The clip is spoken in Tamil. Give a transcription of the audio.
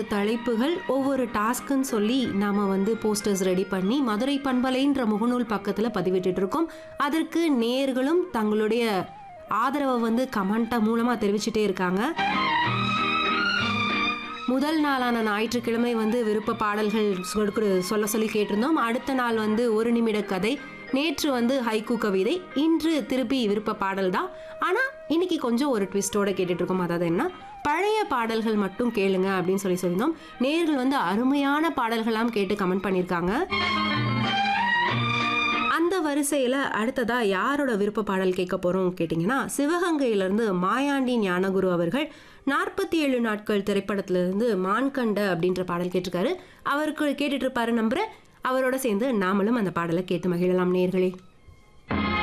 தலைப்புகள் ஒவ்வொரு டாஸ்க்குன்னு சொல்லி நாம் வந்து போஸ்டர்ஸ் ரெடி பண்ணி மதுரை பண்பலைன்ற முகநூல் பக்கத்தில் பதிவிட்டுட்டு இருக்கோம் அதற்கு நேர்களும் தங்களுடைய ஆதரவை வந்து கமெண்ட்டை மூலமாக தெரிவிச்சிட்டே இருக்காங்க முதல் நாளான ஞாயிற்றுக்கிழமை வந்து விருப்ப பாடல்கள் சொல்~ சொல்ல சொல்லி கேட்டிருந்தோம் அடுத்த நாள் வந்து ஒரு நிமிட கதை நேற்று வந்து ஹைக்கூ கவிதை இன்று திருப்பி விருப்ப பாடல் தான் ஆனால் இன்னைக்கு கொஞ்சம் ஒரு ட்விஸ்டோட கேட்டுட்டு இருக்கோம் அதாவது என்ன பழைய பாடல்கள் மட்டும் கேளுங்க அப்படின்னு சொல்லி சொல்லியிருந்தோம் நேர்கள் வந்து அருமையான பாடல்களாம் கேட்டு கமெண்ட் பண்ணியிருக்காங்க அந்த வரிசையில் அடுத்ததா யாரோட விருப்ப பாடல் கேட்க போறோம் கேட்டிங்கன்னா சிவகங்கையிலிருந்து மாயாண்டி ஞானகுரு அவர்கள் நாற்பத்தி ஏழு நாட்கள் திரைப்படத்திலிருந்து மான்கண்ட அப்படின்ற பாடல் கேட்டிருக்காரு அவருக்கு கேட்டுட்டு இருப்பாரு நம்புறேன் அவரோட சேர்ந்து நாமளும் அந்த பாடலை கேட்டு மகிழலாம் நேர்களே